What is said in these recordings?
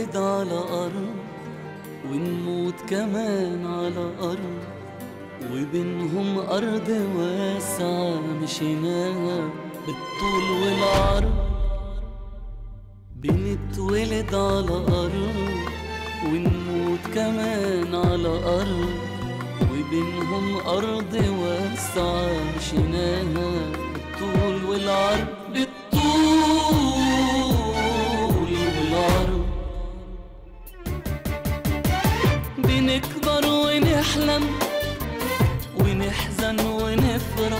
بنتولد على أرض ونموت كمان على أرض وبينهم أرض واسعة مشيناها بالطول والعرض بنتولد على أرض ونموت كمان على أرض وبينهم أرض واسعة مشيناها بالطول والعرض بالطول والعرض بنكبر ونحلم ونحزن ونفرح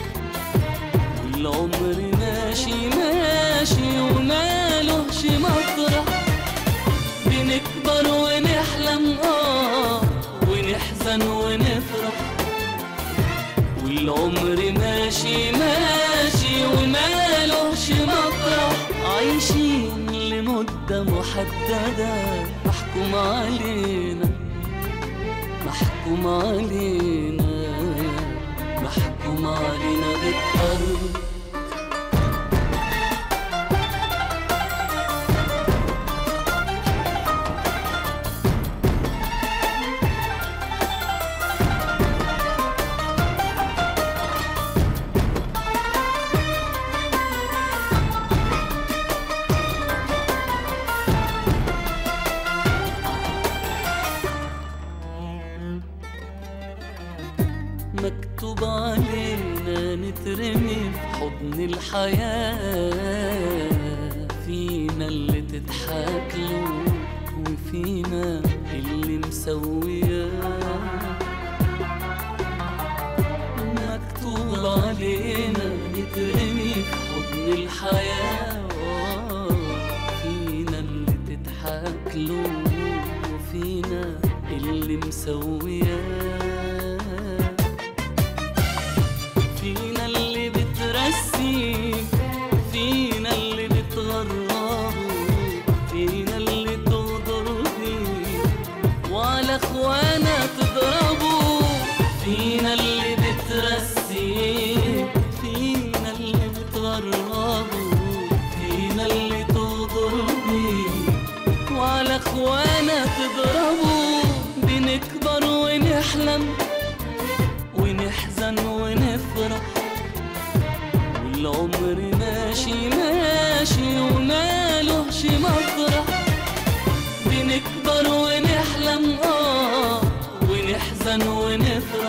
والعمر ماشي ماشي ومالهش مطرح بنكبر ونحلم اه ونحزن ونفرح والعمر ماشي ماشي ومالهش مطرح عايشين لمدة محددة محكوم علينا محكوم علينا محكوم علينا بالأرض مكتوب علينا نترمي في حضن الحياة فينا اللي تضحك له وفينا اللي مسوياه مكتوب علينا نترمي في حضن الحياة فينا اللي تضحك له وفينا اللي مسوياه فينا اللي بترسي فينا اللي بتغربه فينا اللي تغدر فيه وعلى اخوانا تضربه فينا اللي بترسي فينا اللي بتغربه فينا اللي تغدر فيه وعلى اخوانا تضربه بنكبر ونحلم ونحزن ونفرح والعمر ماشي ماشي ومالهش مطرح بنكبر ونحلم اه ونحزن ونفرح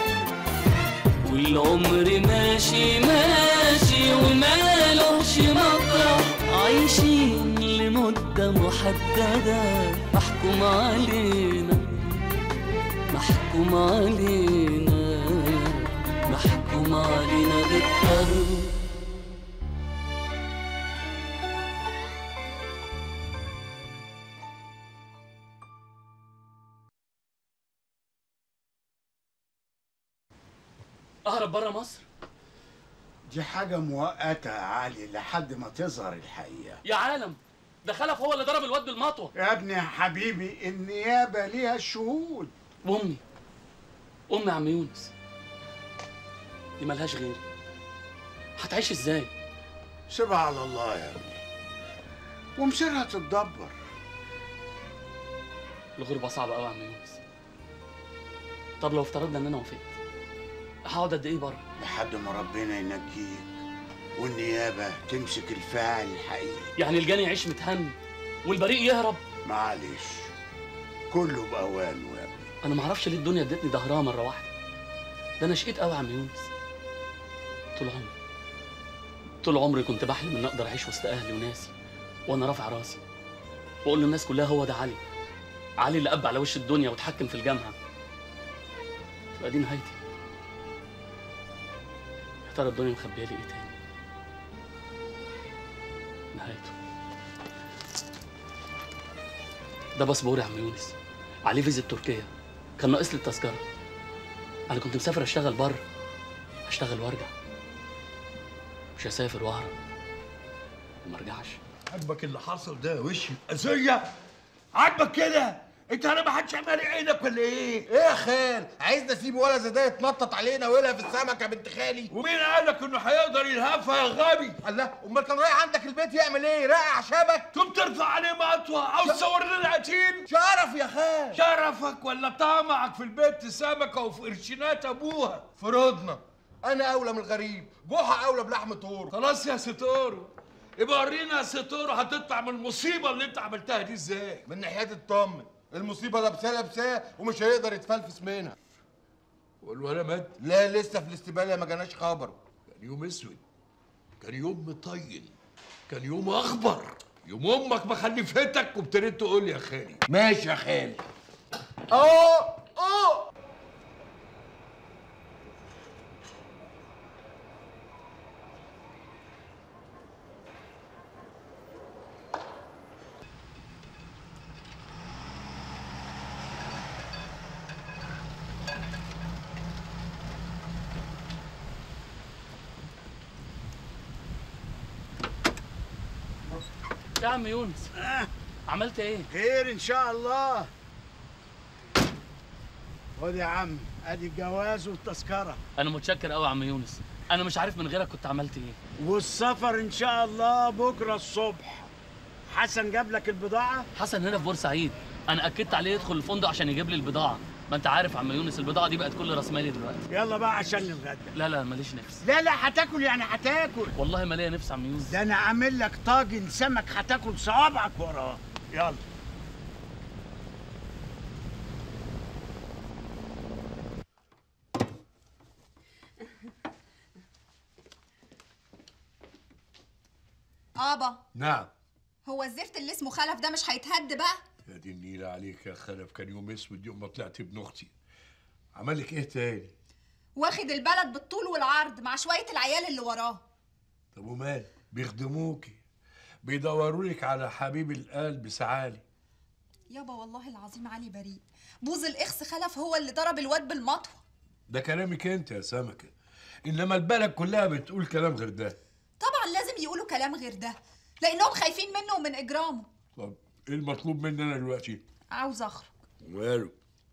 والعمر ماشي ماشي ومالهش مطرح عايشين لمدة محددة محكوم علينا محكوم علينا محكوم علينا بالطرد اهرب بره مصر دي حاجة مؤقتة يا علي لحد ما تظهر الحقيقة يا عالم ده خلف هو اللي ضرب الواد بالمطوه يا ابني يا حبيبي النيابة ليها شهود وامي امي يا عم يونس دي ملهاش غيري هتعيش ازاي سيبها على الله يا ابني ومصيرها تتدبر الغربه صعبه قوي يا عم يونس طب لو افترضنا ان انا وافقت هقعد قد ايه بره لحد ما ربنا ينجيك والنيابة تمسك الفاعل الحقيقي يعني الجاني يعيش متهن والبريء يهرب معلش كله بأوانه يا ابني انا ما اعرفش ليه الدنيا ادتني ظهرها مره واحده ده انا شقيت قوي يا عم يونس طول عمري طول عمري كنت بحلم ان اقدر اعيش وسط اهلي وناسي وانا رافع راسي واقول للناس كلها هو ده علي علي اللي قب على وش الدنيا وتحكم في الجامعه تبقى دي نهايتي يا ترى الدنيا مخبيه لي ايه تاني نهايته ده باسبور يا عم يونس عليه فيزا تركيا كان ناقص لي التذكره انا كنت مسافر اشتغل بره اشتغل وارجع مش هسافر واهرب وما ارجعش عاجبك اللي حصل ده يا وش الأذية عاجبك كده انت انا ما حدش عمال عينك ولا ايه ايه يا خال عايزنا نسيب ولا زي ده يتنطط علينا ويلها في السمك يا بنت خالي ومين قالك انه هيقدر يلهفها يا غبي الله امال كان رايح عندك البيت يعمل ايه رقع شبك تقوم ترفع عليه مقطوه عاوز تصور لنا قتيل شرف يا خال شرفك ولا طمعك في البيت سمكه وفي قرشينات ابوها فرضنا انا اولى من الغريب جحا اولى بلحم طور خلاص يا ستورو يبقى ورينا يا ستورو هتطلع من المصيبه اللي انت عملتها دي ازاي من ناحيه اطمن المصيبه لابساه لابساه ومش هيقدر يتفلفس منها والولا مات لا لسه في الاستباله ما جاناش خبر كان يوم اسود كان يوم مطين كان يوم اخبر يوم امك ما خلفتك وابتديت تقول لي يا خالي ماشي يا خالي اه اه يا عم يونس عملت ايه خير ان شاء الله خد يا عم ادي الجواز والتذكره انا متشكر قوي يا عم يونس انا مش عارف من غيرك كنت عملت ايه والسفر ان شاء الله بكره الصبح حسن جاب لك البضاعه حسن هنا في بورسعيد انا اكدت عليه يدخل الفندق عشان يجيب لي البضاعه ما انت عارف يا عم يونس البضاعه دي بقت كل راس مالي دلوقتي يلا بقى عشان نتغدى لا لا ماليش نفس لا لا هتاكل يعني هتاكل والله ما ليا نفس يا عم يونس ده انا عامل لك طاجن سمك هتاكل صوابعك وراه يلا ابا نعم هو الزفت اللي اسمه خلف ده مش هيتهد بقى يا دي النيلة عليك يا خلف كان يوم اسود يوم ما طلعت ابن اختي عمل لك ايه تاني واخد البلد بالطول والعرض مع شويه العيال اللي وراه طب ومال بيخدموكي بيدوروا لك على حبيب القلب سعالي يابا والله العظيم علي بريء بوز الاخس خلف هو اللي ضرب الواد بالمطوه ده كلامك انت يا سمكة انما البلد كلها بتقول كلام غير ده طبعا لازم يقولوا كلام غير ده لانهم خايفين منه ومن اجرامه طب ايه المطلوب مني انا دلوقتي عاوز اخرج وماله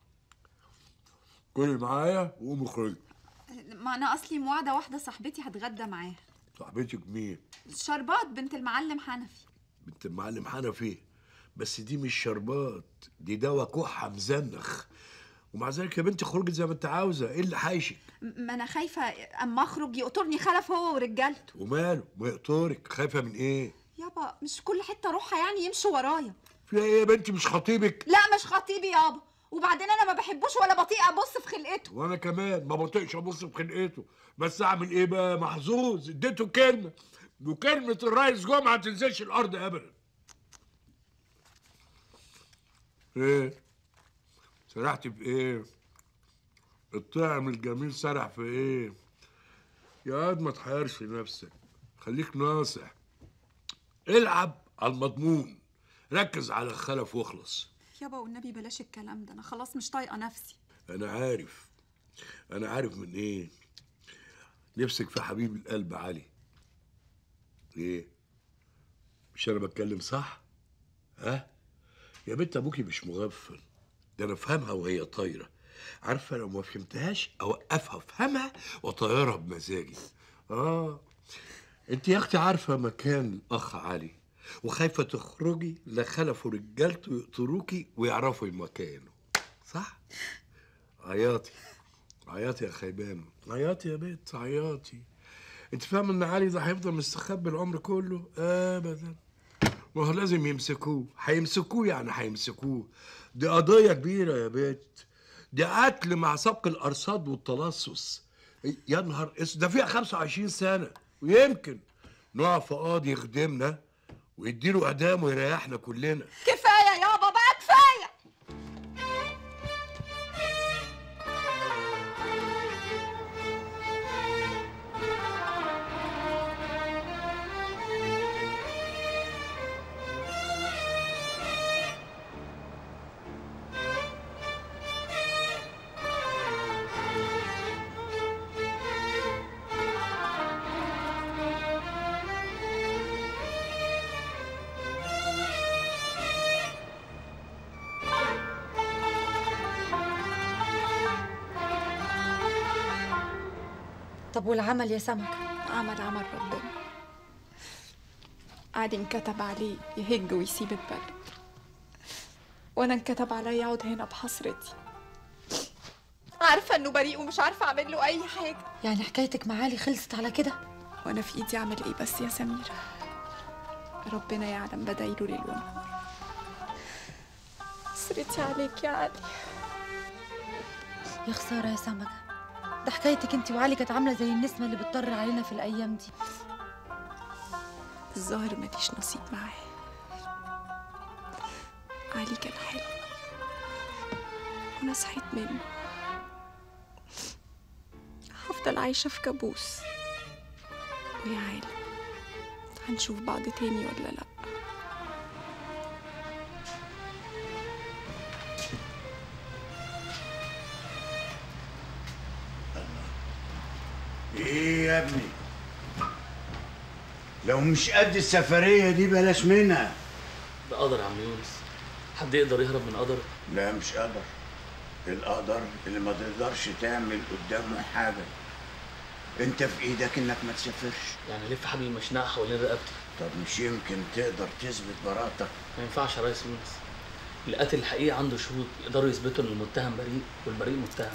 كل معايا وقوم اخرج ما انا اصلي موعده واحده صاحبتي هتغدى معاها صاحبتك مين شربات بنت المعلم حنفي بنت المعلم حنفي بس دي مش شربات دي دواء كحة مزنخ ومع ذلك يا بنتي خرجت زي ما انت عاوزه ايه اللي حايشك م- ما انا خايفه اما اخرج يقطرني خلف هو ورجالته وماله ما يقطرك خايفه من ايه يابا مش كل حته اروحها يعني يمشوا ورايا فيها ايه يا بنتي مش خطيبك لا مش خطيبي يابا وبعدين انا ما بحبوش ولا بطيء ابص في خلقته وانا كمان ما بطيقش ابص في خلقته بس اعمل ايه بقى محظوظ اديته كلمه وكلمه الريس جمعه ما تنزلش الارض ابدا ايه سرحت في ايه الطعم الجميل سرح في ايه يا واد ما تحيرش نفسك خليك ناصح العب على المضمون ركز على الخلف واخلص يابا والنبي بلاش الكلام ده انا خلاص مش طايقه نفسي انا عارف انا عارف من ايه نفسك في حبيب القلب علي ايه مش انا بتكلم صح ها يا بنت ابوكي مش مغفل ده انا افهمها وهي طايره عارفه لو ما فهمتهاش اوقفها افهمها واطيرها بمزاجي اه انت يا اختي عارفه مكان الاخ علي وخايفه تخرجي لا خلفوا رجالته يقتلوكي ويعرفوا مكانه صح عياطي عياطي يا خيبان عياطي يا بنت عياطي انت فاهم ان علي ده هيفضل مستخبي العمر كله ابدا ما هو لازم يمسكوه هيمسكوه يعني هيمسكوه دي قضية كبيرة يا بنت دي قتل مع سبق الأرصاد والتلصص يا نهار اسود ده فيها 25 سنة ويمكن نقف في قاضي يخدمنا ويديله إعدام ويريحنا كلنا كفايه يابا بقى كفايه طب والعمل يا سمكة عمل عمل ربنا عادي انكتب عليه يهج ويسيب البلد وانا انكتب عليا اقعد هنا بحسرتي عارفه انه بريء ومش عارفه اعمل له اي حاجه يعني حكايتك مع علي خلصت على كده وانا في ايدي اعمل ايه بس يا سميره ربنا يعلم بدايله ليل ونهار حسرتي عليك يا علي يا خسارة يا سمكة ده حكايتك انت وعلي كانت عاملة زي النسمة اللي بتطر علينا في الأيام دي الظاهر ماليش نصيب معاه علي كان حلو وانا صحيت منه هفضل عايشة في كابوس ويا عالم هنشوف بعض تاني ولا لأ ايه يا ابني لو مش قد السفرية دي بلاش منها ده قدر يا عم يونس حد يقدر يهرب من قدره لا مش قدر القدر اللي ما تقدرش تعمل قدامه حاجة انت في ايدك انك ما تسافرش يعني لف حبل المشنقه حوالين رقبتي طب مش يمكن تقدر تثبت براءتك ما ينفعش يا ريس يونس القاتل الحقيقي عنده شهود يقدروا يثبتوا ان المتهم بريء والبريء متهم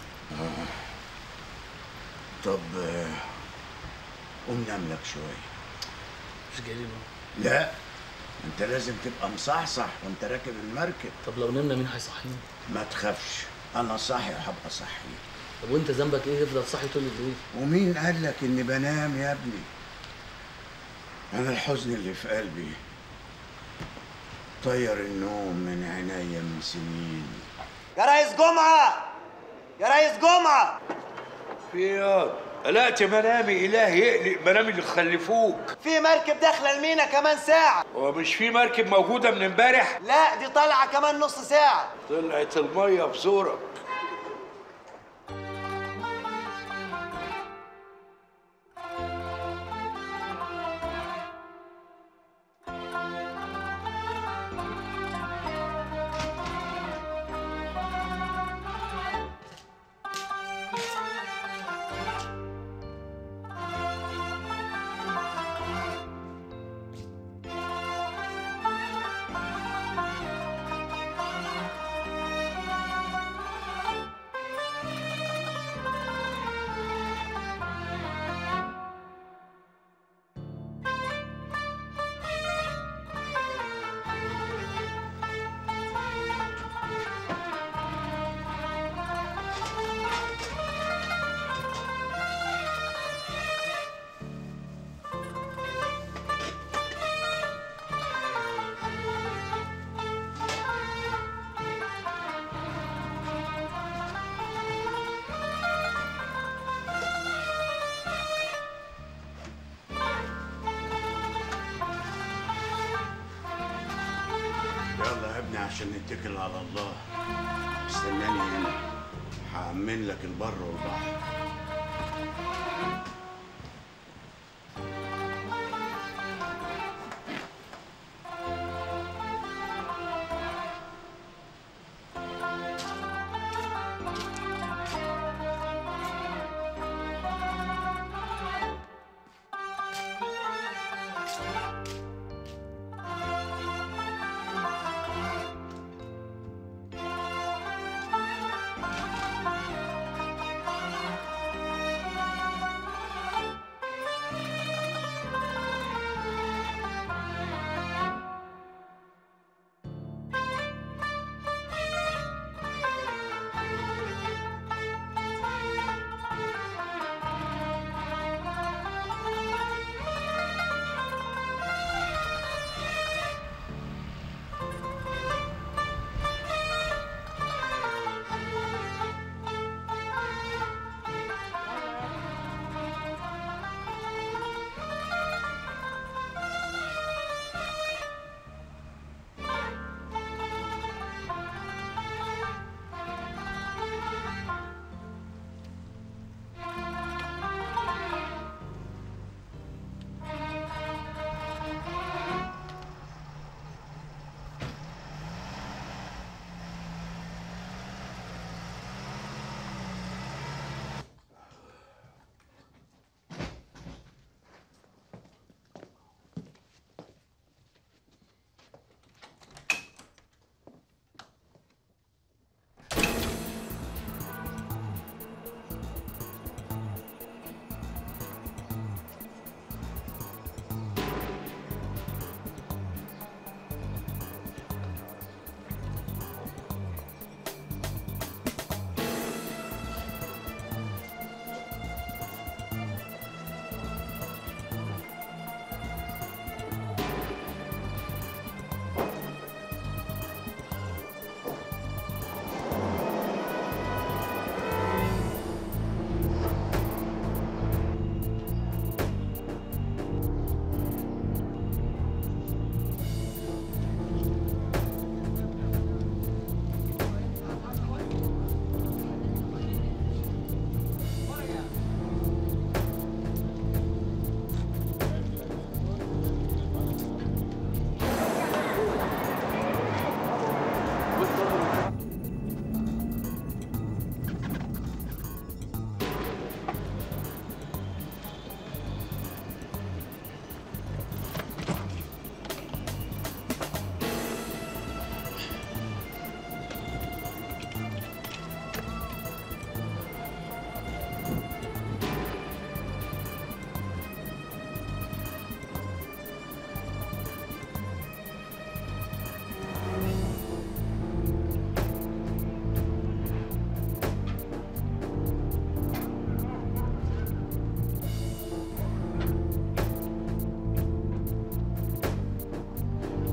طب آه، قوم نام لك شوية مش جاي لي نوم لا انت لازم تبقى مصحصح وانت راكب المركب طب لو نمنا مين هيصحينا ما تخافش انا صاحي وهبقى صحي طب وانت ذنبك ايه يفضل صاحي طول الليل ومين قال لك اني بنام يا ابني انا الحزن اللي في قلبي طير النوم من عينيا من سنين يا ريس جمعة يا ريس جمعة في ايه قلقت منامي الهي يقلق منامي اللي خلفوك في مركب داخلة المينا كمان ساعة هو مش في مركب موجوده من امبارح لا دي طالعة كمان نص ساعة طلعت الميه بزورك يلا يا ابني عشان نتكل على الله استناني هنا هأمن لك البر والبحر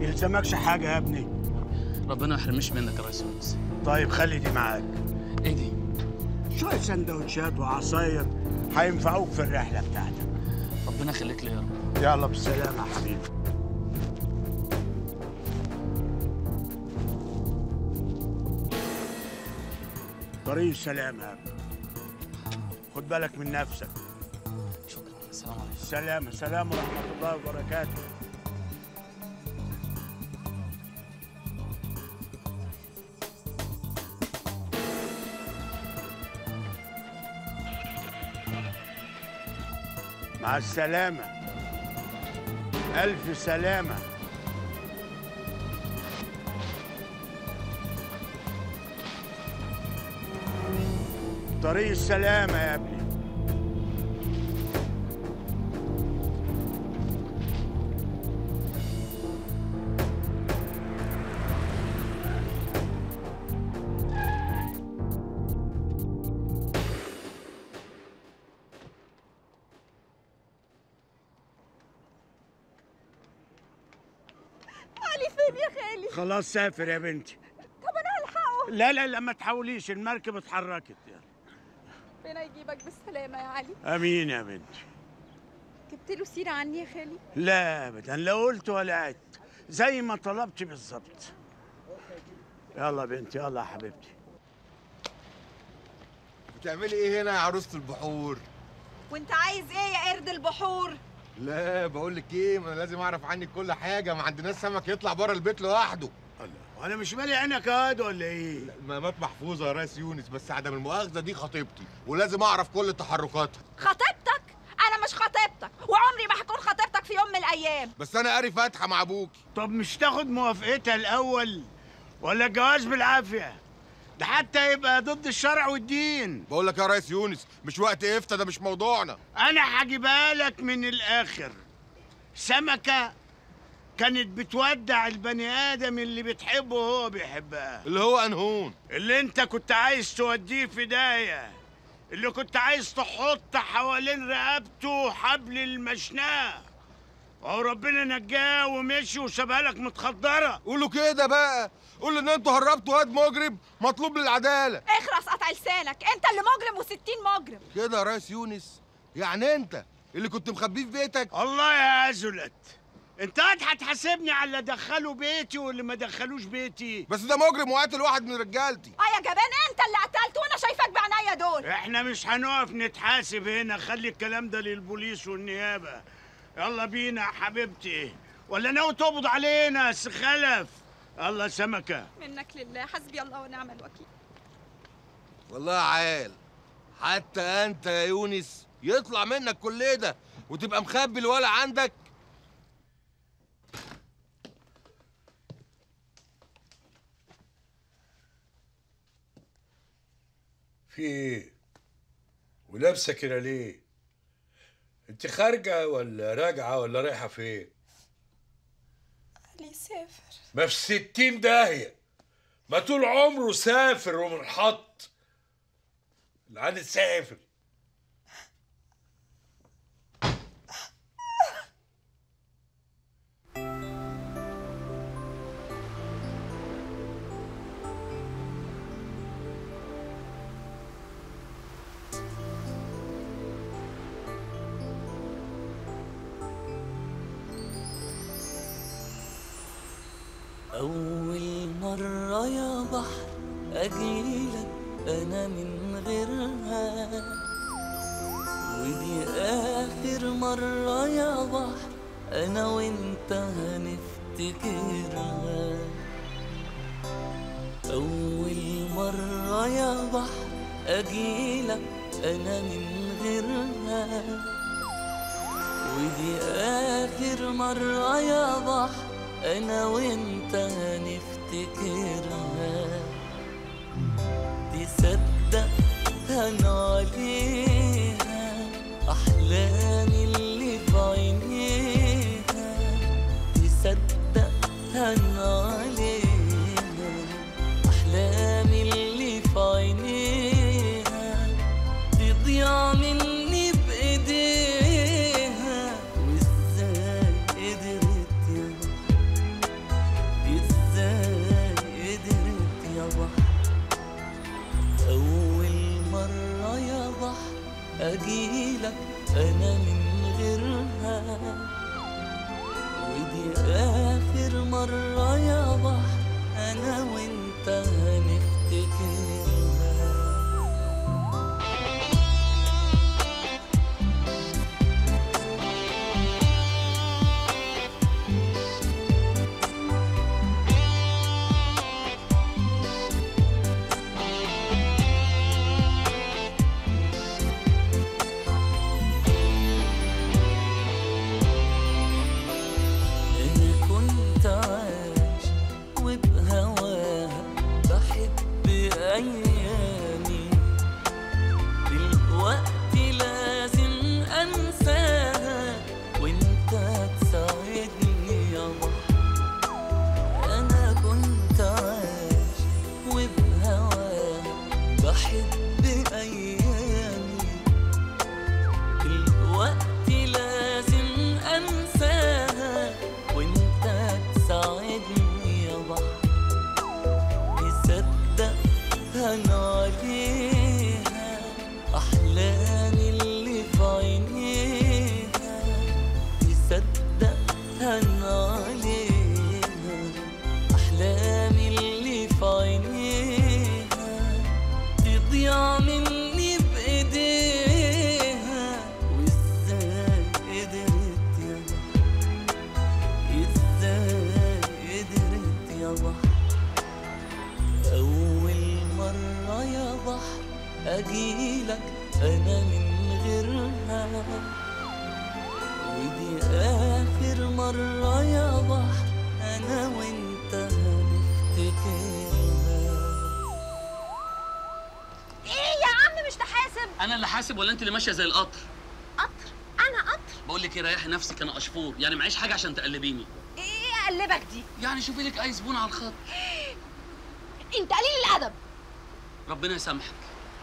يلزمكش حاجه يا ابني ربنا ما يحرمنيش منك يا ريس يونس طيب خلي دي معاك ايه دي شويه سندوتشات وعصاير هينفعوك في الرحله بتاعتك ربنا يخليك لي يا رب يلا بالسلامه يا حبيبي طريق السلامه يا ابني خد بالك من نفسك شكرا السلام عليكم سلام سلام ورحمه الله وبركاته مع السلامة ألف سلامة طريق السلامة يا ابني علي فين يا خالي خلاص سافر يا بنتي طب انا هلحقه لا لا لا ما تحاوليش المركب اتحركت ربنا يجيبك بالسلامه يا علي امين يا بنتي جبت له سيره عني يا خالي لا ابدا لا قلت ولا عدت زي ما طلبت بالظبط يلا بنتي يلا يا حبيبتي بتعملي ايه هنا يا عروسه البحور وانت عايز ايه يا قرد البحور لا بقول لك ايه ما انا لازم اعرف عنك كل حاجه ما عندناش سمك يطلع بره البيت لوحده الله وانا مش مالي عينك يا واد ولا ايه المقامات محفوظه يا ريس يونس بس عدم المؤاخذه دي خطيبتي ولازم اعرف كل تحركاتها خطيبتك انا مش خطيبتك وعمري ما هكون خطيبتك في يوم من الايام بس انا قاري فاتحه مع ابوكي طب مش تاخد موافقتها الاول ولا الجواز بالعافيه ده حتى يبقى ضد الشرع والدين بقول لك يا ريس يونس مش وقت افتى ده مش موضوعنا انا هجيبها لك من الاخر سمكه كانت بتودع البني ادم اللي بتحبه وهو بيحبها اللي هو انهون اللي انت كنت عايز توديه في دايه اللي كنت عايز تحط حوالين رقبته حبل المشناه وهو ربنا نجاه ومشي وسابها لك متخدره قولوا كده بقى قول ان انتوا هربتوا واد مجرم مطلوب للعداله اخرس قطع لسانك انت اللي مجرم وستين مجرم كده يا ريس يونس يعني انت اللي كنت مخبيه في بيتك الله يا ازلت انت قاعد هتحاسبني على اللي دخلوا بيتي واللي ما دخلوش بيتي بس ده مجرم وقتل واحد من رجالتي اه يا جبان انت اللي قتلته وانا شايفاك بعينيا دول احنا مش هنقف نتحاسب هنا خلي الكلام ده للبوليس والنيابه يلا بينا يا حبيبتي ولا ناوي تقبض علينا يا سي خلف الله سمكه منك لله حسبي الله ونعم الوكيل والله عال حتى انت يا يونس يطلع منك كل ده وتبقى مخبي الولا عندك في ايه ولابسه كده ليه انت خارجه ولا راجعه ولا رايحه فين علي سافر ما في ستين داهيه ما طول عمره سافر ومنحط العاد سافر أول مرة يا بحر أجيلك أنا من غيرها ودي آخر مرة يا بحر أنا وأنت هنفتكرها أول مرة يا بحر أجيلك أنا من غيرها ودي آخر مرة يا بحر أنا وأنت هنفتكرها تصدق هن عليها أحلامي اللي في عينيها تصدق هن عليها أحلامي اللي في عينيها تضيع مني بإيديها وإزاي قدرت يا أجيلك أنا من غيرها ودي آخر مرة يا بحر أنا وأنت هنفتكرها ايه يا عم مش تحاسب انا اللي حاسب ولا انت اللي ماشيه زي القطر قطر انا قطر بقول لك ايه ريحي نفسك انا اشفور يعني معيش حاجه عشان تقلبيني ايه اقلبك دي يعني شوفي لك اي زبون على الخط انت قليل الادب ربنا يسامحك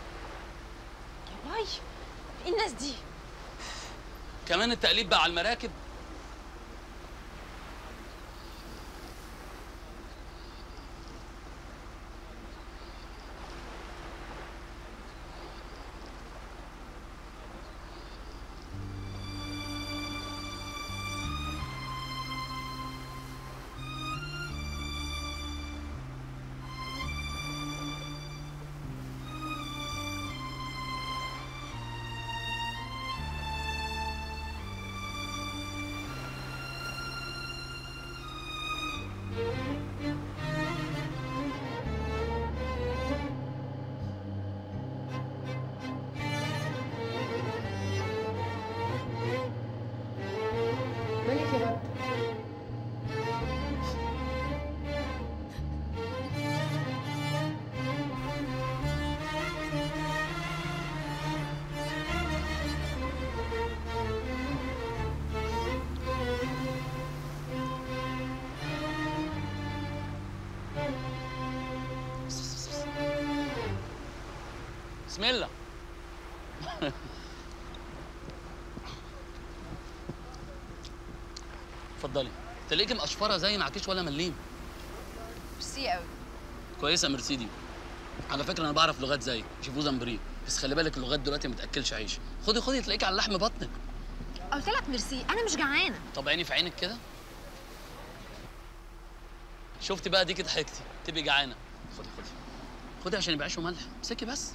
يا باي ايه الناس دي كمان التقليب بقى على المراكب مالك يا رب بسم الله اتفضلي تلاقيكي مقشفره زي ما عكيش ولا مليم ميرسي قوي كويسه ميرسي دي على فكره انا بعرف لغات زيك شيفو زمبري بس خلي بالك اللغات دلوقتي ما تاكلش عيش خدي خدي تلاقيكي على لحم بطنك قلت لك ميرسي انا مش جعانه طب عيني في عينك كده شفتي بقى ديكي ضحكتي تبقي جعانه خدي خدي خدي عشان يبقى عيش وملح امسكي بس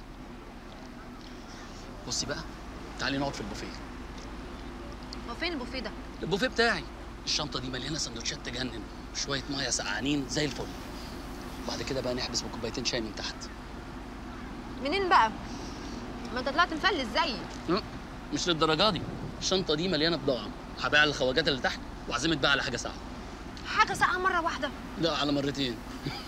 بصي بقى تعالي نقعد في البوفيه هو فين البوفيه ده البوفيه بتاعي الشنطه دي مليانه سندوتشات تجنن شويه ميه سقعانين زي الفل بعد كده بقى نحبس بكوبايتين شاي من تحت منين بقى ما انت طلعت مفلس زيي لا، مش للدرجه دي الشنطه دي مليانه بضاعه هبيع الخواجات اللي تحت واعزمك بقى على حاجه ساعه حاجه ساقعه مره واحده لا على مرتين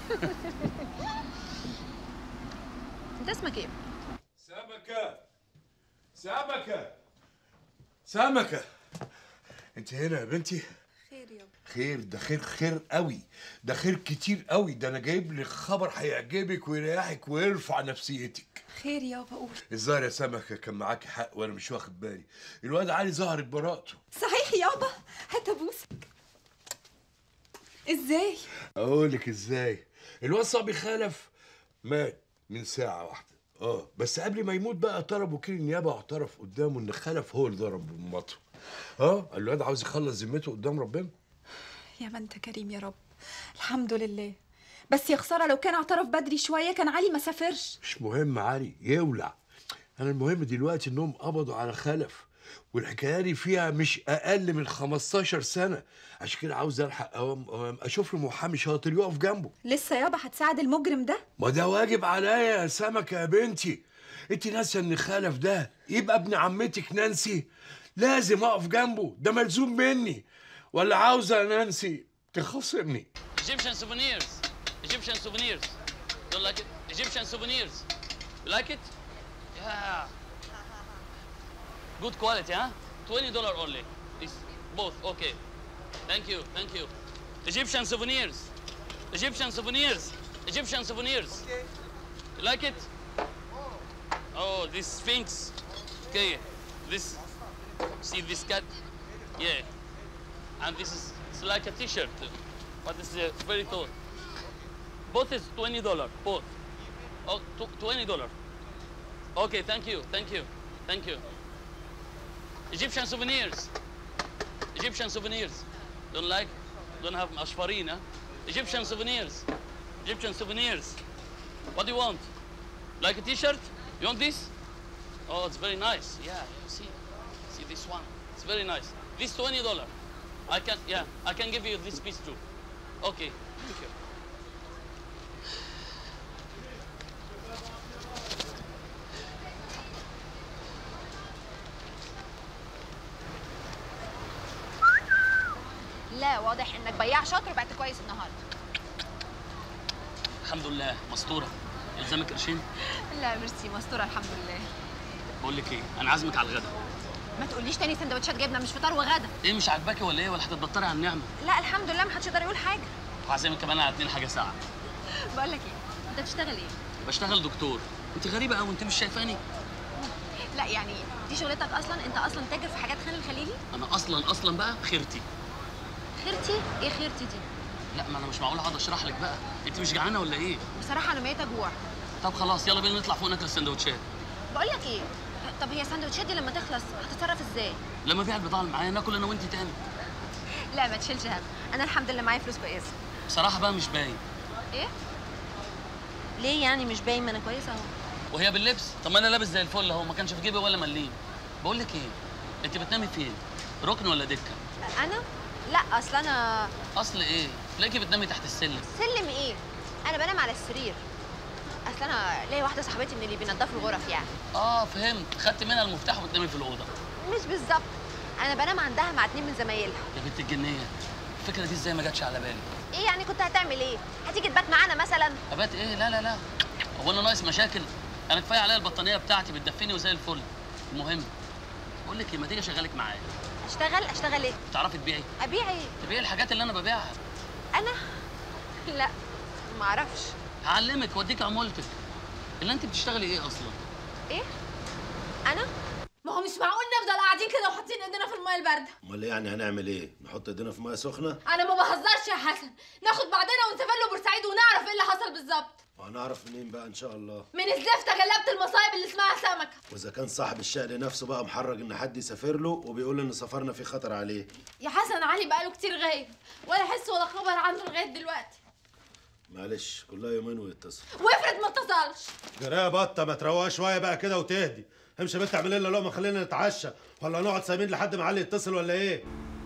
انت اسمك ايه سمكة سمكة سمكة انت هنا يا بنتي خير يابا خير ده خير خير قوي ده خير كتير قوي ده انا جايب لك خبر هيعجبك ويريحك ويرفع نفسيتك خير يابا قول الظاهر يا سمكة كان معاكي حق وانا مش واخد بالي الواد علي ظهرت براءته صحيح يابا هات ابوسك ازاي اقول لك ازاي الواد صبي خلف مات من ساعة واحدة اه بس قبل ما يموت بقى طلب وكيل النيابة واعترف قدامه ان خلف هو اللي ضرب بمطره اه الواد عاوز يخلص ذمته قدام ربنا يا ما انت كريم يا رب الحمد لله بس يا خساره لو كان اعترف بدري شويه كان علي ما سافرش مش مهم علي يولع انا المهم دلوقتي انهم قبضوا على خلف والحكايه دي فيها مش اقل من 15 سنه عشان كده عاوز الحق أوام أوام اشوف له محامي شاطر يقف جنبه لسه يابا هتساعد المجرم ده ما ده واجب عليا يا سمكه يا بنتي انت ناسيه ان خلف ده يبقى ابن عمتك نانسي لازم اقف جنبه ده ملزوم مني ولا عاوزه نانسي تخاصمني Egyptian souvenirs. Egyptian souvenirs. Don't like it? Egyptian souvenirs. You like it? Yeah. Good quality, huh? Twenty dollar only. This both. Okay. Thank you. Thank you. Egyptian souvenirs. Egyptian souvenirs. Egyptian souvenirs. You like it? Oh, this Sphinx. Okay. This. See this cat? Yeah. And this is it's like a T-shirt, but it's uh, very tall. Both is twenty dollar. Both. Oh, tw- twenty dollar. Okay, thank you, thank you, thank you. Egyptian souvenirs. Egyptian souvenirs. Don't like? Don't have ashfarin, huh? Egyptian souvenirs. Egyptian souvenirs. What do you want? Like a T-shirt? You want this? Oh, it's very nice. Yeah, see, see this one. It's very nice. This twenty dollar. I can, yeah, I can give you this piece too. Okay, thank you. الله واضح انك بياع شاطر وبقت كويس النهارده الحمد لله مستوره يلزمك قرشين لا ميرسي مستوره الحمد لله بقول لك ايه انا عازمك على الغدا ما تقوليش تاني سندوتشات جبنه مش فطار وغدا ايه مش عاجباكي ولا ايه ولا هتتبطري على النعمه لا الحمد لله محدش يقدر يقول حاجه وعازمك كمان على اتنين حاجه ساعه بقول لك ايه انت بتشتغل ايه بشتغل دكتور انت غريبه قوي انت مش شايفاني لا يعني دي شغلتك اصلا انت اصلا تاجر في حاجات خان الخليلي انا اصلا اصلا بقى خيرتي خيرتي ايه خيرتي دي لا ما انا مش معقول اقعد اشرح لك بقى انت مش جعانه ولا ايه بصراحه انا ميته جوع طب خلاص يلا بينا نطلع فوق ناكل السندوتشات بقول لك ايه طب هي السندوتشات دي لما تخلص هتتصرف ازاي لما ابيع البضاعه اللي معايا ناكل انا وانت تاني لا ما تشيلش هم انا الحمد لله معايا فلوس كويسه بصراحه بقى مش باين ايه ليه يعني مش باين ما انا كويسه اهو وهي باللبس طب ما انا لابس زي الفل اهو ما كانش في جيبي ولا مليم بقول لك ايه انت بتنامي فين ركن ولا دكه انا لا اصل انا اصل ايه تلاقيكي بتنامي تحت السلم سلم ايه انا بنام على السرير اصل انا ليا واحده صاحبتي من اللي بينضفوا الغرف يعني اه فهمت خدت منها المفتاح وبتنامي في الاوضه مش بالظبط انا بنام عندها مع اتنين من زمايلها يا بنت الجنيه الفكره دي ازاي ما جاتش على بالي ايه يعني كنت هتعمل ايه هتيجي تبات معانا مثلا ابات ايه لا لا لا هو انا ناقص مشاكل انا كفايه عليا البطانيه بتاعتي بتدفيني وزي الفل المهم بقول لك ايه ما تيجي اشغلك معايا اشتغل اشتغل ايه تعرفي تبيعي ابيع ايه تبيعي الحاجات اللي انا ببيعها انا لا ما اعرفش هعلمك واديك عمولتك اللي انت بتشتغلي ايه اصلا ايه انا ما هو مش معقول نفضل قاعدين كده وحاطين ايدينا في الميه البارده امال ايه يعني هنعمل ايه نحط ايدينا في ميه سخنه انا ما بهزرش يا حسن ناخد بعضنا ونسافر له بورسعيد ونعرف ايه اللي حصل بالظبط وهنعرف منين بقى ان شاء الله من الزفته جلبت المصايب اللي اسمها سمكه واذا كان صاحب الشأن نفسه بقى محرج ان حد يسافر له وبيقول ان سفرنا فيه خطر عليه يا حسن علي بقاله كتير غايب ولا حس ولا خبر عنه لغايه دلوقتي معلش كلها يومين ويتصل وافرض ما اتصلش جرايه يا بطه ما تروقش شويه بقى كده وتهدي امشي يا بنت اعمل لنا لقمه خلينا نتعشى ولا نقعد سايبين لحد ما علي يتصل ولا ايه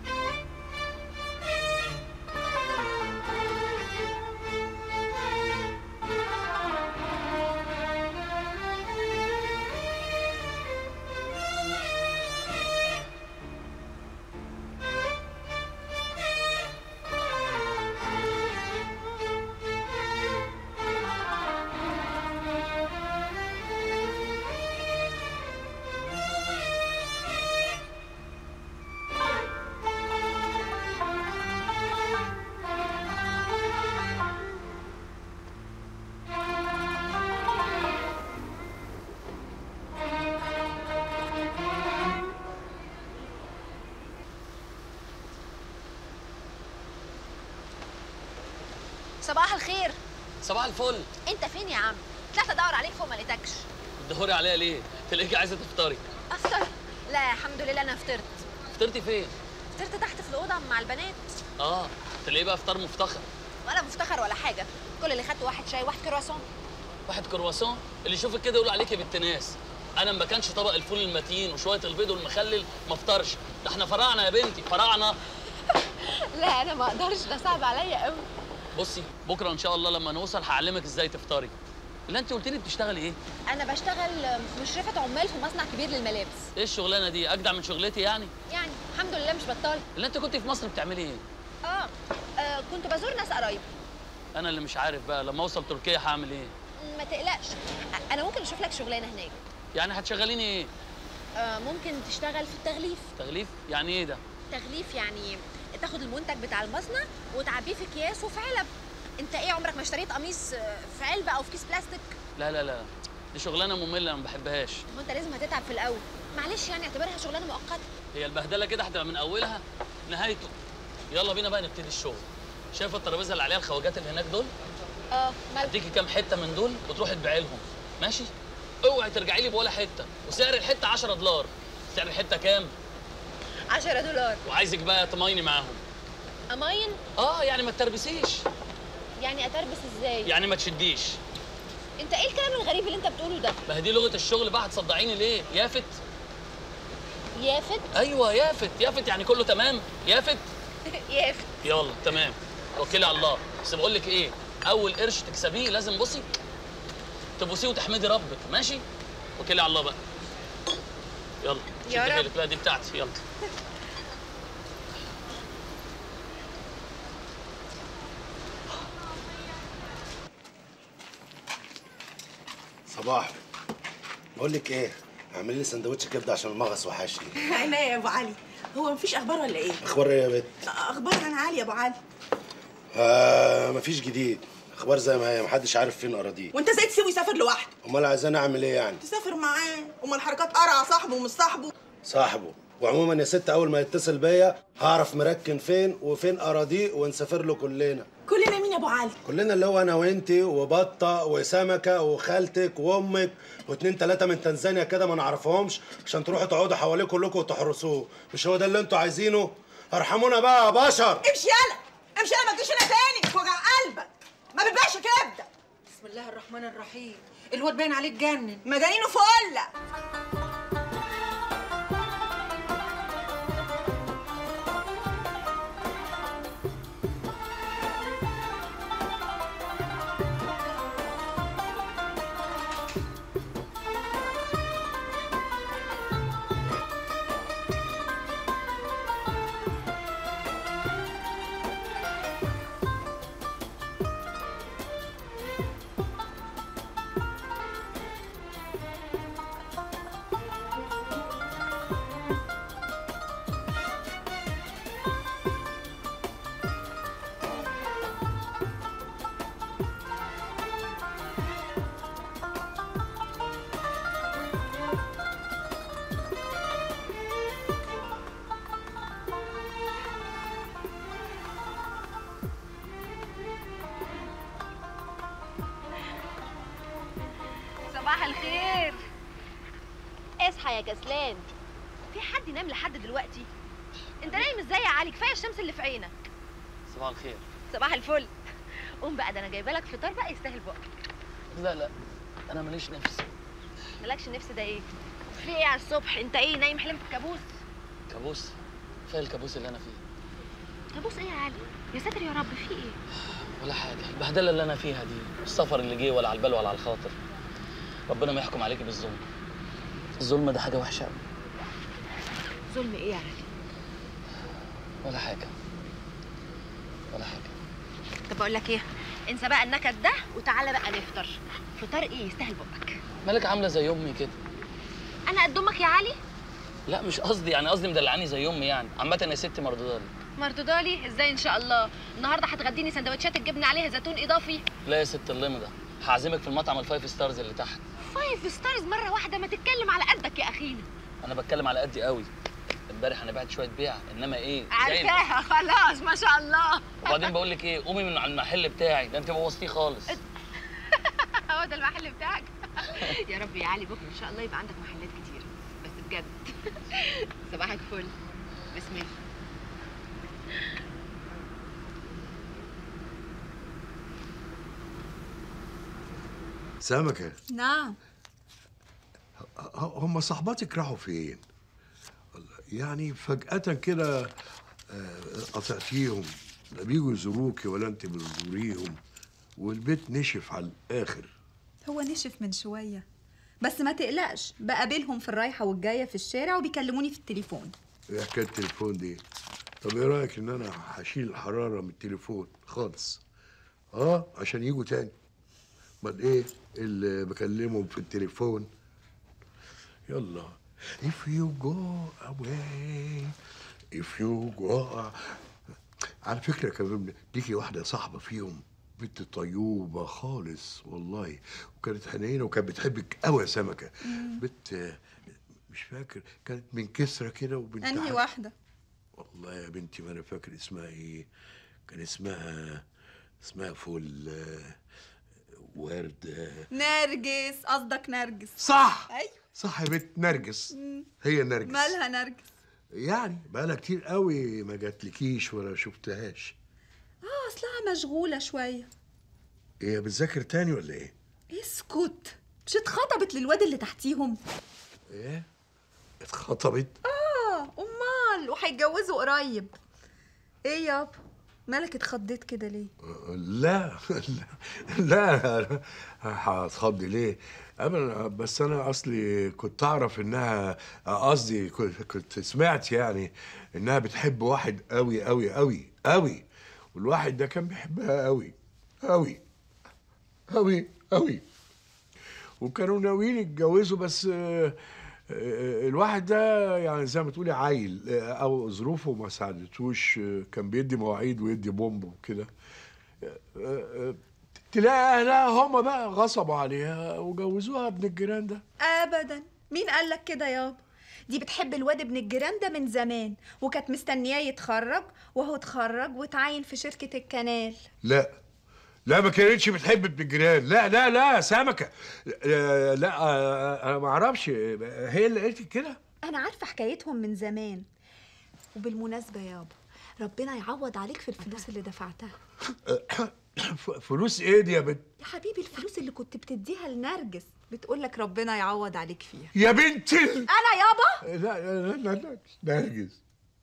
صباح الخير صباح الفل انت فين يا عم طلعت ادور عليك فوق ما لقيتكش بتدوري عليا ليه تلاقيكي عايزه تفطري افطر لا الحمد لله انا فطرت فطرتي فين فطرت تحت في الاوضه مع البنات اه تلاقيه بقى فطار مفتخر ولا مفتخر ولا حاجه كل اللي خدته واحد شاي واحد كرواسون واحد كرواسون اللي يشوفك كده يقول عليكي بنت ناس انا ما كانش طبق الفول المتين وشويه البيض والمخلل ما افطرش ده احنا فراعنه يا بنتي فراعنه لا انا ما اقدرش ده صعب عليا قوي بصي بكره ان شاء الله لما نوصل هعلمك ازاي تفطري اللي انت قلت لي بتشتغلي ايه انا بشتغل مشرفه عمال في مصنع كبير للملابس ايه الشغلانه دي اجدع من شغلتي يعني يعني الحمد لله مش بطال اللي انت كنت في مصر بتعملي ايه اه, آه كنت بزور ناس قرايب انا اللي مش عارف بقى لما اوصل تركيا هعمل ايه ما تقلقش انا ممكن اشوف لك شغلانه هناك يعني هتشغليني ايه آه ممكن تشتغل في التغليف تغليف يعني ايه ده تغليف يعني تاخد المنتج بتاع المصنع وتعبيه في اكياس وفي علب انت ايه عمرك ما اشتريت قميص آه، في علبه او في كيس بلاستيك لا لا لا دي شغلانه ممله انا ما بحبهاش هو انت لازم هتتعب في الاول معلش يعني اعتبرها شغلانه مؤقته هي البهدله كده هتبقى من اولها نهايته يلا بينا بقى نبتدي الشغل شايفه الترابيزه اللي عليها الخواجات اللي هناك دول اه مال اديكي كام حته من دول وتروحي تبيعي لهم ماشي اوعي ترجعي لي بولا حته وسعر الحته 10 دولار سعر الحته كام 10 دولار وعايزك بقى تمايني معاهم اماين اه يعني ما تربسيش يعني اتربس ازاي يعني ما تشديش انت ايه الكلام الغريب اللي انت بتقوله ده ما هي دي لغه الشغل بقى هتصدعيني ليه يافت يافت ايوه يافت يافت يعني كله تمام يافت يافت يلا تمام توكلي على الله بس بقول لك ايه اول قرش تكسبيه لازم بصي تبوسيه وتحمدي ربك ماشي توكلي على الله بقى يلا يا شدي رب. حيلك لا دي بتاعتي يلا صباح بقول لك ايه اعمل لي سندوتش كبده عشان المغص وحشني عينيا يا ابو علي هو مفيش اخبار ولا ايه اخبار ايه يا بت اخبار عن علي يا ابو علي آه مفيش جديد اخبار زي ما هي محدش عارف فين اراضيه وانت ازاي تسيبه يسافر لوحده امال عايزاني اعمل ايه يعني تسافر معاه امال حركات قرع صاحبه ومش صاحبه صاحبه وعموما يا ست اول ما يتصل بيا هعرف مركن فين وفين اراضيه ونسافر له كلنا كلنا مين يا ابو علي كلنا اللي هو انا وانتي وبطه وسمكه وخالتك وامك واتنين تلاته من تنزانيا كده ما نعرفهمش عشان تروحوا تقعدوا حواليه كلكم وتحرسوه مش هو ده اللي انتوا عايزينه ارحمونا بقى يا بشر امشي يلا امشي يلا ما تجيش هنا تاني وجع قلبك ما بتبقاش كبده بسم الله الرحمن الرحيم الواد باين عليه اتجنن مجانينه فله صباح الخير اصحى يا كسلان في حد ينام لحد دلوقتي انت نايم ازاي يا علي كفايه الشمس اللي في عينك صباح الخير صباح الفل قوم بقى ده انا جايبه لك فطار بقى يستاهل بقى لا لا انا ماليش نفس مالكش نفس ده ايه في ايه على الصبح انت ايه نايم حلم في كابوس كابوس فين الكابوس اللي انا فيه كابوس ايه يا علي يا ساتر يا رب في ايه ولا حاجه البهدله اللي انا فيها دي السفر اللي جه ولا على البال ولا على الخاطر ربنا ما يحكم عليكي بالظلم الظلم ده حاجه وحشه قوي ظلم ايه يا علي ولا حاجه ولا حاجه طب اقول لك ايه انسى بقى النكد ده وتعالى بقى نفطر فطار ايه يستاهل بقك مالك عامله زي امي كده انا قد امك يا علي لا مش قصدي يعني قصدي مدلعاني زي امي يعني عامه يا ستي مردوده لي مردوده لي ازاي ان شاء الله النهارده هتغديني سندوتشات الجبنه عليها زيتون اضافي لا يا ست اللم ده هعزمك في المطعم الفايف ستارز اللي تحت فايف ستارز مره واحده ما تتكلم على قدك يا اخينا انا بتكلم على قدي قوي امبارح انا بعت شويه بيع انما ايه زي- عارفاها خلاص ما شاء الله وبعدين بقول لك ايه قومي من على المحل بتاعي ده انت بوظتيه خالص هو ده المحل بتاعك يا رب يا علي بكره ان شاء الله يبقى عندك محلات كتير بس بجد صباحك فل بسم الله سمكة نعم ه- هم صاحباتك راحوا فين؟ يعني فجأة كده آه، قطعتيهم لا بيجوا يزوروكي ولا انت بتزوريهم والبيت نشف على الآخر هو نشف من شوية بس ما تقلقش بقابلهم في الرايحة والجاية في الشارع وبيكلموني في التليفون ايه حكاية التليفون دي؟ طب ايه رأيك ان انا هشيل الحرارة من التليفون خالص؟ اه عشان يجوا تاني امال ايه اللي بكلمهم في التليفون؟ يلا if you go away if you go على فكرة كمان ليكي واحدة صاحبة فيهم بنت طيوبة خالص والله وكانت حنينة وكانت بتحبك قوي يا سمكة بنت مش فاكر كانت من كسرة كده وبنت أنهي حاج- واحدة والله يا بنتي ما انا فاكر اسمها ايه كان اسمها اسمها فل آه، ورد آه، نرجس قصدك نرجس صح أيوة صح يا بنت نرجس مم. هي نرجس مالها نرجس يعني بقالها كتير قوي ما جاتلكيش ولا شفتهاش اه اصلها مشغولة شوية هي بتذاكر تاني ولا ايه اسكت مش اتخطبت للواد اللي تحتيهم ايه اتخطبت اه امال وهيتجوزوا قريب ايه يابا مالك اتخضيت كده ليه لا لا لا هتخضي ليه ابدا بس انا اصلي كنت اعرف انها قصدي كنت كنت سمعت يعني انها بتحب واحد قوي قوي قوي قوي والواحد ده كان بيحبها قوي قوي قوي قوي وكانوا ناويين يتجوزوا بس آه، آه، الواحد ده يعني زي ما تقولي عيل آه، او ظروفه ما ساعدتوش آه، كان بيدي مواعيد ويدي بومب وكده آه، آه، تلاقي اهلها هم بقى غصبوا عليها وجوزوها ابن الجيران ده ابدا مين قال لك كده يابا دي بتحب الواد ابن الجيران ده من زمان وكانت مستنياه يتخرج وهو اتخرج واتعين في شركة الكنال لا لا ما كانتش بتحب ابن الجيران لا لا لا سمكه آه، لا آه، انا ما اعرفش هي اللي قالت كده انا عارفة حكايتهم من زمان وبالمناسبة يابا ربنا يعوض عليك في الفلوس اللي دفعتها ف- فلوس ايه دي يا بنت يا حبيبي الفلوس اللي كنت بتديها لنرجس بتقول لك ربنا يعوض عليك فيها يا بنت ال... انا يابا لا لا لا لا نرجس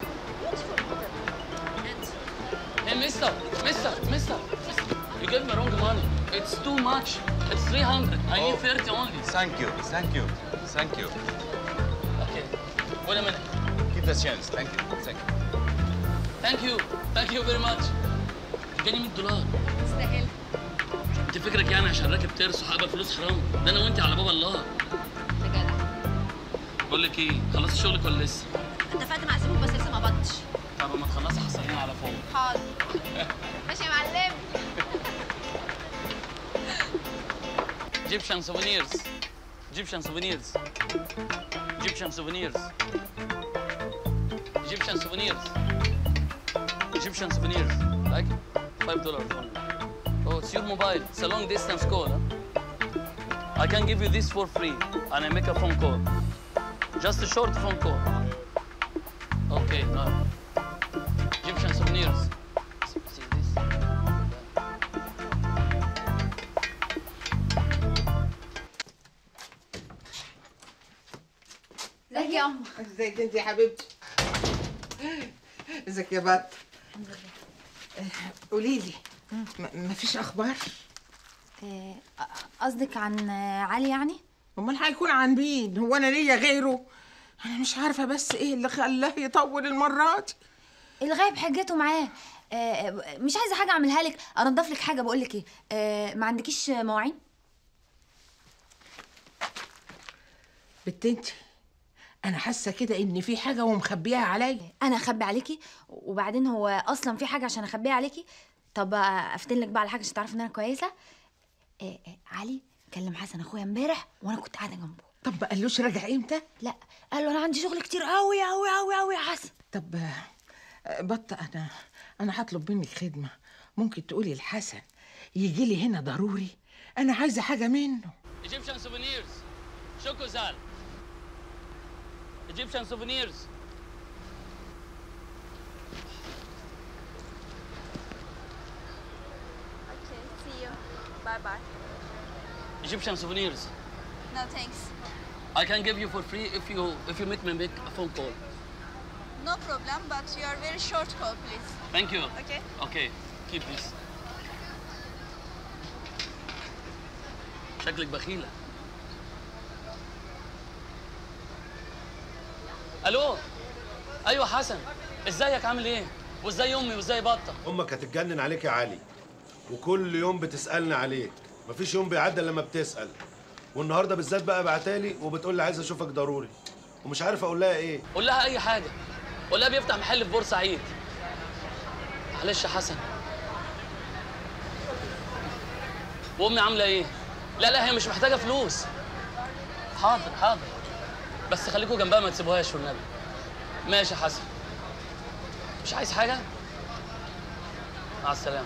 Hey, mister, mister, mister, you gave me wrong money. It's too much. It's 300. I need 30 only. Thank you, thank you, thank you. Okay. Wait a minute. Keep the change. Thank you, thank you. Thank you. Thank you very much. اداني 100 دولار. تستاهل انت فكرك يعني عشان راكب ترس وحابب فلوس حرام؟ ده انا وانت على باب الله. ده جدع بقول لك ايه؟ خلصت شغلك ولا لسه؟ اتفقت مع سيبك بس لسه ما بطش طب اما تخلصي حصليني على فوق. حاضر ماشي يا معلم Egyptian souvenirs. Egyptian souvenirs. Egyptian souvenirs. Egyptian souvenirs. Egyptian souvenirs. Like five dollars only. Oh, it's your mobile. It's a long distance call. Huh? I can give you this for free, and I make a phone call. Just a short phone call. Okay, no. Egyptian souvenirs. See this? ازيك يا عمر ازيك انت يا حبيبتي ازيك يا بط قولي لي مفيش اخبار آه، قصدك عن آه، علي يعني امال هيكون عن مين هو انا ليا غيره انا مش عارفه بس ايه اللي خلاه يطول المره دي الغايب حجته معاه آه، مش عايزه حاجه اعملها لك انضف لك حاجه بقول لك ايه آه، ما عندكيش مواعين بنت انت انا حاسه كده ان في حاجه ومخبيها عليا انا اخبي عليكي وبعدين هو اصلا في حاجه عشان اخبيها عليكي طب آه، افتن لك بقى على حاجه عشان تعرفي ان انا كويسه آه، آه، علي كلم حسن اخويا امبارح وانا كنت قاعده جنبه طب ما قالوش راجع امتى لا قال له انا عندي شغل كتير قوي قوي قوي قوي يا حسن طب آه، بط انا انا هطلب منك خدمه ممكن تقولي لحسن يجي لي هنا ضروري انا عايزه حاجه منه Egyptian souvenirs. Shokozal. Egyptian souvenirs. Okay, see you. Bye bye. Egyptian souvenirs. No thanks. I can give you for free if you if you make me make a phone call. No problem, but you are very short call, please. Thank you. Okay. Okay. Keep this. شكلك بخيلة. الو ايوه حسن ازيك عامل ايه؟ وازاي امي وازاي بطه؟ امك هتتجنن عليك يا علي وكل يوم بتسالني عليك مفيش يوم بيعدي إلا لما بتسال والنهارده بالذات بقى بعتالي وبتقول لي عايز اشوفك ضروري ومش عارف اقول لها ايه قول لها اي حاجه قول لها بيفتح محل في بورسعيد معلش يا حسن وامي عامله ايه لا لا هي مش محتاجه فلوس حاضر حاضر بس خليكوا جنبها ما تسيبوهاش والنبي ماشي يا حسن مش عايز حاجه مع السلامه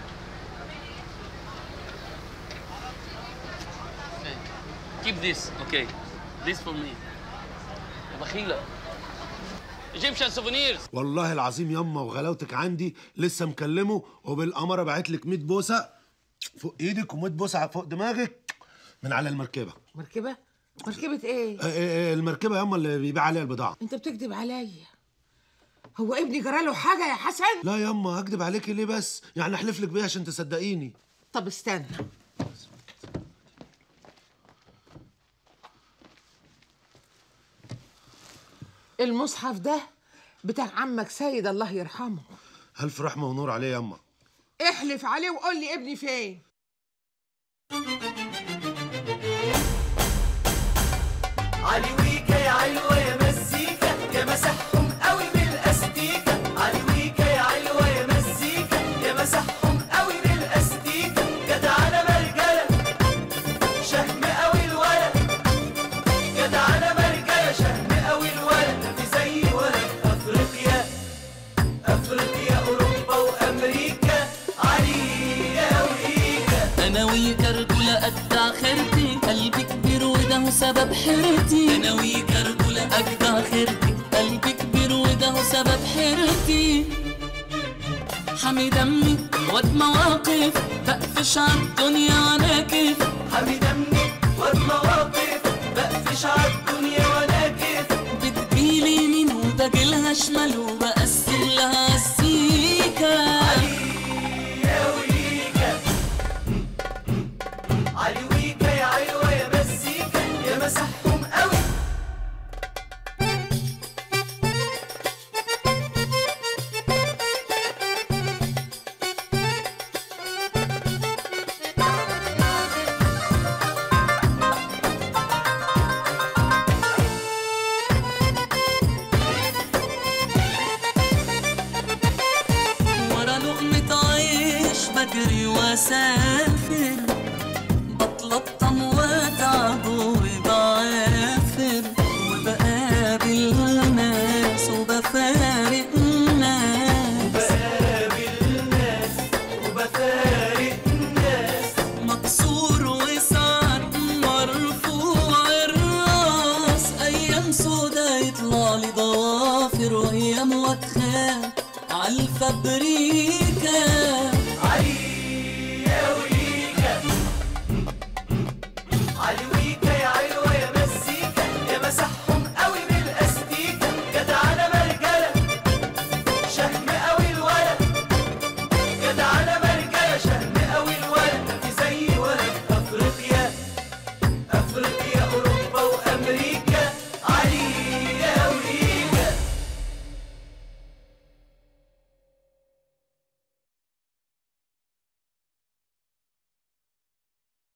Okay. Keep this, okay. This for me. يا بخيلة. Egyptian souvenirs. والله العظيم يما وغلاوتك عندي لسه مكلمه وبالاماره باعت لك 100 بوسه فوق ايدك و100 بوسه فوق دماغك من على المركبه مركبه مركبه ايه آه، آه، آه، المركبه يما اللي بيبيع عليها البضاعه انت بتكذب عليا هو ابني جراله حاجه يا حسن لا يما هكدب عليكي ليه بس يعني احلف لك بيها عشان تصدقيني طب استنى المصحف ده بتاع عمك سيد الله يرحمه الف رحمه ونور عليه يما احلف عليه وقول لي ابني فين علي ويكا يا علوة يا مزيكا يا مسحهم قوي بالاستيكة علي ويكا يا علوة يا مزيكا يا مسحهم قوي بالاستيكة جدعانة مرجلة شهم قوي الولد جدعانة مرجلة شهم قوي الولد في زي ولد افريقيا افريقيا اوروبا وامريكا علي يا ويكا انا وياك رجولة اجدع خيرتي قلبي كبير وده هو سبب حيرتي انا وياك رجولة اجدع خيرتي قلبي كبير وده هو سبب حيرتي حمي دمي واد مواقف بقفش عالدنيا وانا كيف حمي دمي واد مواقف بقفش عالدنيا وانا كيف بتجيلي يمين وبجيلها شمال وبقسم لها السيكة يا ويكا علي ويكا يا علوة يا مزيكا يا مسحهم قوي ورا لقمة عيش بجري واسافر بتلطم واتعب وبعافر وبقابل ناس وبفارق ناس بقابل ناس وبفارق ناس مكسور وساعات مرفوع الراس ايام سودا يطلع لي ضوافر وايام واتخان عالفبريكة